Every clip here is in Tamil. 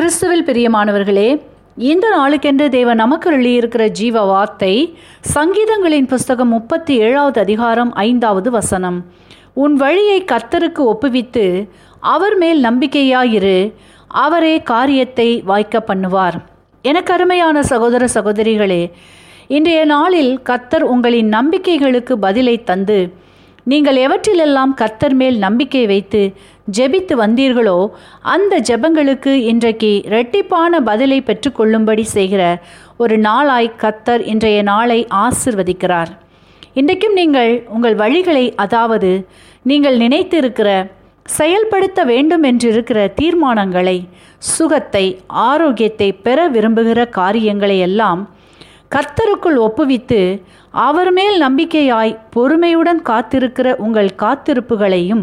கிறிஸ்துவில் பிரியமானவர்களே இந்த நாளுக்கென்று தேவன் நமக்கு இருக்கிற ஜீவ வார்த்தை சங்கீதங்களின் புஸ்தகம் முப்பத்தி ஏழாவது அதிகாரம் ஐந்தாவது வசனம் உன் வழியை கர்த்தருக்கு ஒப்புவித்து அவர் மேல் நம்பிக்கையாயிரு அவரே காரியத்தை வாய்க்க பண்ணுவார் எனக்கு அருமையான சகோதர சகோதரிகளே இன்றைய நாளில் கர்த்தர் உங்களின் நம்பிக்கைகளுக்கு பதிலை தந்து நீங்கள் எவற்றிலெல்லாம் கர்த்தர் மேல் நம்பிக்கை வைத்து ஜெபித்து வந்தீர்களோ அந்த ஜெபங்களுக்கு இன்றைக்கு இரட்டிப்பான பதிலை பெற்றுக்கொள்ளும்படி செய்கிற ஒரு நாளாய் கர்த்தர் இன்றைய நாளை ஆசிர்வதிக்கிறார் இன்றைக்கும் நீங்கள் உங்கள் வழிகளை அதாவது நீங்கள் நினைத்திருக்கிற செயல்படுத்த வேண்டும் என்றிருக்கிற தீர்மானங்களை சுகத்தை ஆரோக்கியத்தை பெற விரும்புகிற காரியங்களை எல்லாம் கர்த்தருக்குள் ஒப்புவித்து அவர் மேல் நம்பிக்கையாய் பொறுமையுடன் காத்திருக்கிற உங்கள் காத்திருப்புகளையும்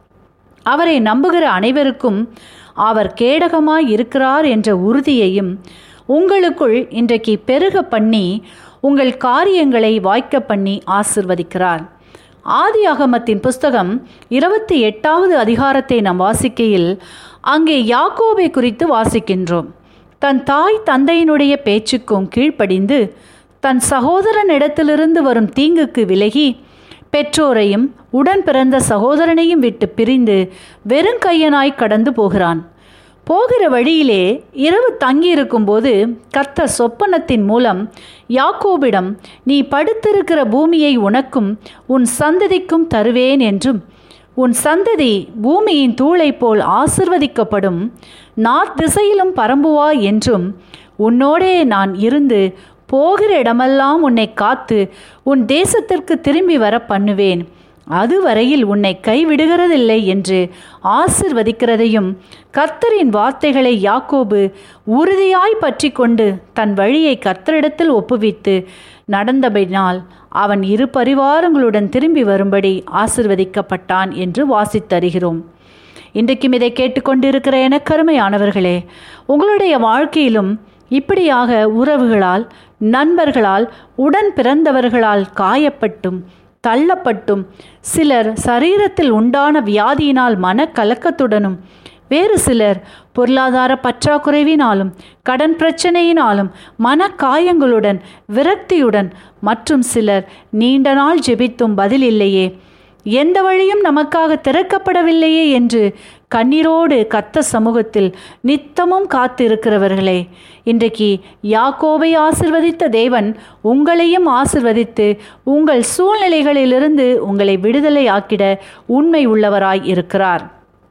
அவரை நம்புகிற அனைவருக்கும் அவர் கேடகமாய் இருக்கிறார் என்ற உறுதியையும் உங்களுக்குள் இன்றைக்கு பெருக பண்ணி உங்கள் காரியங்களை வாய்க்க பண்ணி ஆசிர்வதிக்கிறார் ஆதி அகமத்தின் புஸ்தகம் இருபத்தி எட்டாவது அதிகாரத்தை நாம் வாசிக்கையில் அங்கே யாக்கோபை குறித்து வாசிக்கின்றோம் தன் தாய் தந்தையினுடைய பேச்சுக்கும் கீழ்ப்படிந்து தன் சகோதரனிடத்திலிருந்து வரும் தீங்குக்கு விலகி பெற்றோரையும் உடன் பிறந்த சகோதரனையும் விட்டு பிரிந்து வெறுங்கையனாய் கடந்து போகிறான் போகிற வழியிலே இரவு தங்கியிருக்கும்போது கத்த சொப்பனத்தின் மூலம் யாக்கோபிடம் நீ படுத்திருக்கிற பூமியை உனக்கும் உன் சந்ததிக்கும் தருவேன் என்றும் உன் சந்ததி பூமியின் தூளை போல் ஆசிர்வதிக்கப்படும் நார்த் திசையிலும் பரம்புவா என்றும் உன்னோடே நான் இருந்து போகிற இடமெல்லாம் உன்னை காத்து உன் தேசத்திற்கு திரும்பி வர பண்ணுவேன் அதுவரையில் உன்னை கைவிடுகிறதில்லை என்று ஆசிர்வதிக்கிறதையும் கர்த்தரின் வார்த்தைகளை யாக்கோபு உறுதியாய் பற்றி கொண்டு தன் வழியை கர்த்தரிடத்தில் ஒப்புவித்து நடந்தபடினால் அவன் இரு பரிவாரங்களுடன் திரும்பி வரும்படி ஆசிர்வதிக்கப்பட்டான் என்று வாசித்தருகிறோம் இன்றைக்கும் இதை கேட்டுக்கொண்டிருக்கிற எனக்கருமையானவர்களே உங்களுடைய வாழ்க்கையிலும் இப்படியாக உறவுகளால் நண்பர்களால் உடன் பிறந்தவர்களால் காயப்பட்டும் தள்ளப்பட்டும் சிலர் சரீரத்தில் உண்டான வியாதியினால் மனக்கலக்கத்துடனும் வேறு சிலர் பொருளாதார பற்றாக்குறைவினாலும் கடன் பிரச்சனையினாலும் மனக்காயங்களுடன் விரக்தியுடன் மற்றும் சிலர் நீண்ட நாள் ஜெபித்தும் பதில் இல்லையே எந்த வழியும் நமக்காக திறக்கப்படவில்லையே என்று கண்ணீரோடு கத்த சமூகத்தில் நித்தமும் காத்திருக்கிறவர்களே இன்றைக்கு யாக்கோவை ஆசிர்வதித்த தேவன் உங்களையும் ஆசிர்வதித்து உங்கள் சூழ்நிலைகளிலிருந்து உங்களை விடுதலை ஆக்கிட உண்மை உள்ளவராய் இருக்கிறார்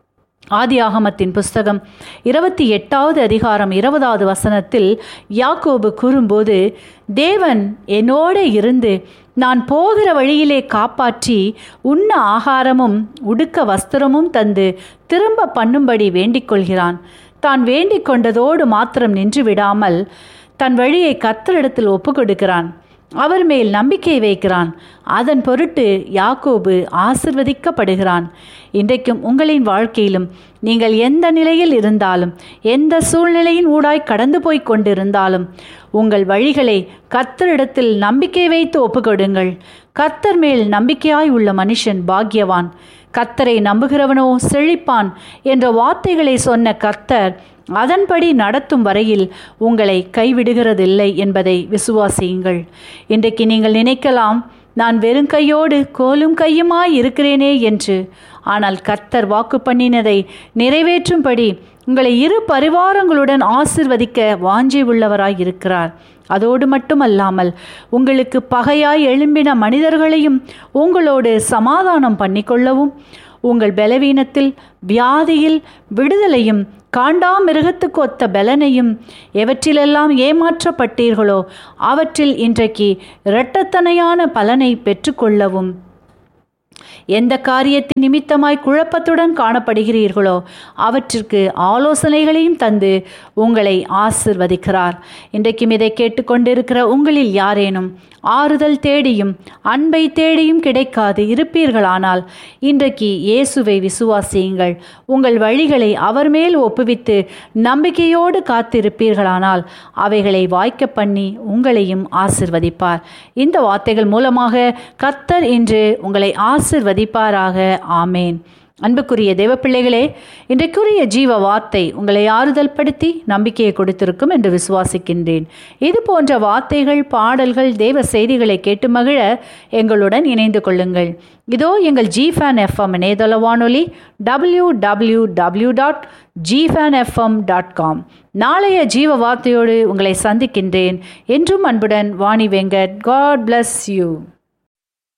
ஆதி ஆகமத்தின் புஸ்தகம் இருபத்தி எட்டாவது அதிகாரம் இருபதாவது வசனத்தில் யாக்கோபு கூறும்போது தேவன் என்னோட இருந்து நான் போகிற வழியிலே காப்பாற்றி உண்ண ஆகாரமும் உடுக்க வஸ்திரமும் தந்து திரும்ப பண்ணும்படி வேண்டிக் கொள்கிறான் தான் வேண்டிக் கொண்டதோடு மாத்திரம் நின்று விடாமல் தன் வழியை கத்தரிடத்தில் ஒப்பு கொடுக்கிறான் அவர் மேல் நம்பிக்கை வைக்கிறான் அதன் பொருட்டு யாக்கோபு ஆசிர்வதிக்கப்படுகிறான் இன்றைக்கும் உங்களின் வாழ்க்கையிலும் நீங்கள் எந்த நிலையில் இருந்தாலும் எந்த சூழ்நிலையின் ஊடாய் கடந்து போய் கொண்டிருந்தாலும் உங்கள் வழிகளை கத்தரிடத்தில் நம்பிக்கை வைத்து ஒப்புக்கொடுங்கள் கத்தர் மேல் நம்பிக்கையாய் உள்ள மனுஷன் பாக்யவான் கத்தரை நம்புகிறவனோ செழிப்பான் என்ற வார்த்தைகளை சொன்ன கர்த்தர் அதன்படி நடத்தும் வரையில் உங்களை கைவிடுகிறதில்லை என்பதை விசுவாசியுங்கள் இன்றைக்கு நீங்கள் நினைக்கலாம் நான் வெறும் கையோடு கோலும் கையுமாய் இருக்கிறேனே என்று ஆனால் கர்த்தர் வாக்கு பண்ணினதை நிறைவேற்றும்படி உங்களை இரு பரிவாரங்களுடன் ஆசிர்வதிக்க வாஞ்சி உள்ளவராய் இருக்கிறார் அதோடு மட்டுமல்லாமல் உங்களுக்கு பகையாய் எழும்பின மனிதர்களையும் உங்களோடு சமாதானம் பண்ணிக்கொள்ளவும் உங்கள் பலவீனத்தில் வியாதியில் விடுதலையும் காண்டாமிருகத்துக்கு ஒத்த பலனையும் எவற்றிலெல்லாம் ஏமாற்றப்பட்டீர்களோ அவற்றில் இன்றைக்கு இரட்டத்தனையான பலனை பெற்றுக்கொள்ளவும் எந்த காரியத்தின் நிமித்தமாய் குழப்பத்துடன் காணப்படுகிறீர்களோ அவற்றிற்கு ஆலோசனைகளையும் தந்து உங்களை ஆசிர்வதிக்கிறார் இன்றைக்கும் இதை கேட்டுக்கொண்டிருக்கிற உங்களில் யாரேனும் ஆறுதல் தேடியும் அன்பை தேடியும் கிடைக்காது இருப்பீர்களானால் இன்றைக்கு இயேசுவை விசுவாசியுங்கள் உங்கள் வழிகளை அவர் மேல் ஒப்புவித்து நம்பிக்கையோடு காத்திருப்பீர்களானால் அவைகளை வாய்க்க பண்ணி உங்களையும் ஆசிர்வதிப்பார் இந்த வார்த்தைகள் மூலமாக கத்தர் இன்று உங்களை ஆசிர்வதிப்பாராக ஆமேன் அன்புக்குரிய தேவ பிள்ளைகளே இன்றைக்குரிய ஜீவ வார்த்தை உங்களை ஆறுதல் படுத்தி நம்பிக்கையை கொடுத்திருக்கும் என்று விசுவாசிக்கின்றேன் இது போன்ற வார்த்தைகள் பாடல்கள் தேவ செய்திகளை கேட்டு மகிழ எங்களுடன் இணைந்து கொள்ளுங்கள் இதோ எங்கள் ஜிஃபேன் எஃப்எம் இணையதள வானொலி டபிள்யூ டபிள்யூ டபிள்யூ டாட் ஜிஃபேன் எஃப்எம் டாட் காம் நாளைய ஜீவ வார்த்தையோடு உங்களை சந்திக்கின்றேன் என்றும் அன்புடன் Vani Venkat God bless you